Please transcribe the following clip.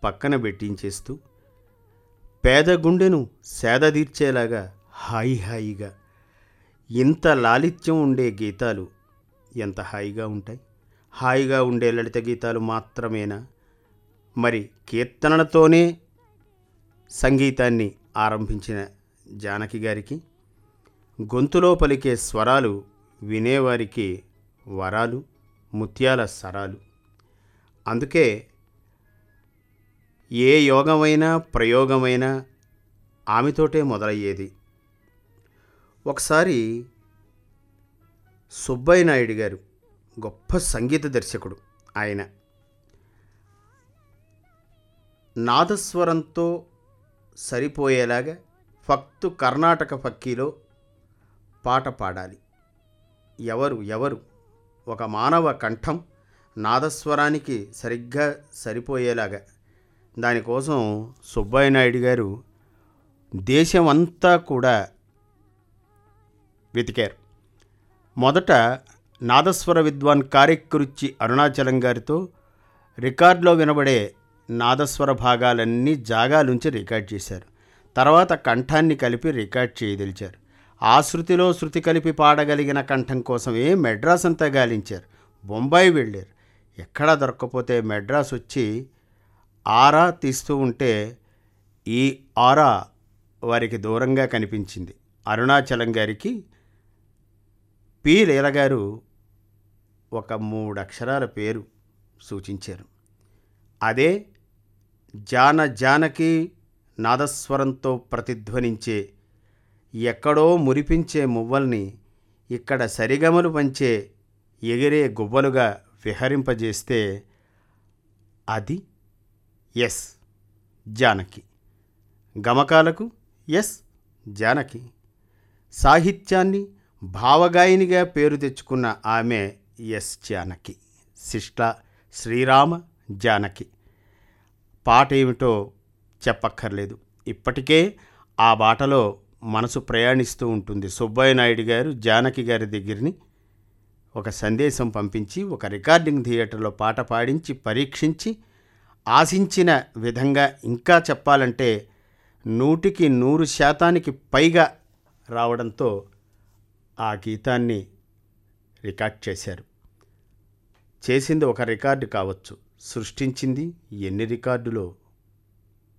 పక్కన పెట్టించేస్తూ పేద గుండెను సేదదీర్చేలాగా హాయి హాయిగా ఇంత లాలిత్యం ఉండే గీతాలు ఎంత హాయిగా ఉంటాయి హాయిగా ఉండే లలిత గీతాలు మాత్రమేనా మరి కీర్తనలతోనే సంగీతాన్ని ఆరంభించిన జానకి గారికి గొంతులో పలికే స్వరాలు వినేవారికి వరాలు ముత్యాల సరాలు అందుకే ఏ యోగమైనా ప్రయోగమైనా ఆమెతోటే మొదలయ్యేది ఒకసారి సుబ్బయ్య నాయుడు గారు గొప్ప సంగీత దర్శకుడు ఆయన నాదస్వరంతో సరిపోయేలాగా ఫక్తు కర్ణాటక ఫక్కీలో పాట పాడాలి ఎవరు ఎవరు ఒక మానవ కంఠం నాదస్వరానికి సరిగ్గా సరిపోయేలాగా దానికోసం సుబ్బయ్య నాయుడు గారు దేశమంతా కూడా వెతికారు మొదట నాదస్వర విద్వాన్ కారెక్కురుచి అరుణాచలం గారితో రికార్డులో వినబడే నాదస్వర భాగాలన్నీ జాగాలుంచి రికార్డ్ చేశారు తర్వాత కంఠాన్ని కలిపి రికార్డ్ చేయదలిచారు ఆ శృతిలో శృతి కలిపి పాడగలిగిన కంఠం కోసమే మెడ్రాస్ అంతా గాలించారు బొంబాయి వెళ్ళారు ఎక్కడా దొరక్కపోతే మెడ్రాస్ వచ్చి ఆరా తీస్తూ ఉంటే ఈ ఆరా వారికి దూరంగా కనిపించింది అరుణాచలం గారికి పి లీల గారు ఒక మూడు అక్షరాల పేరు సూచించారు అదే జాన జానకి నాదస్వరంతో ప్రతిధ్వనించే ఎక్కడో మురిపించే మువ్వల్ని ఇక్కడ సరిగమలు పంచే ఎగిరే గువ్వలుగా విహరింపజేస్తే అది ఎస్ జానకి గమకాలకు ఎస్ జానకి సాహిత్యాన్ని భావగాయనిగా పేరు తెచ్చుకున్న ఆమె ఎస్ జానకి శిష్ట శ్రీరామ జానకి పాట ఏమిటో చెప్పక్కర్లేదు ఇప్పటికే ఆ బాటలో మనసు ప్రయాణిస్తూ ఉంటుంది సుబ్బయ్య నాయుడు గారు జానకి గారి దగ్గరని ఒక సందేశం పంపించి ఒక రికార్డింగ్ థియేటర్లో పాట పాడించి పరీక్షించి ఆశించిన విధంగా ఇంకా చెప్పాలంటే నూటికి నూరు శాతానికి పైగా రావడంతో ఆ గీతాన్ని రికార్డ్ చేశారు చేసింది ఒక రికార్డు కావచ్చు సృష్టించింది ఎన్ని రికార్డులో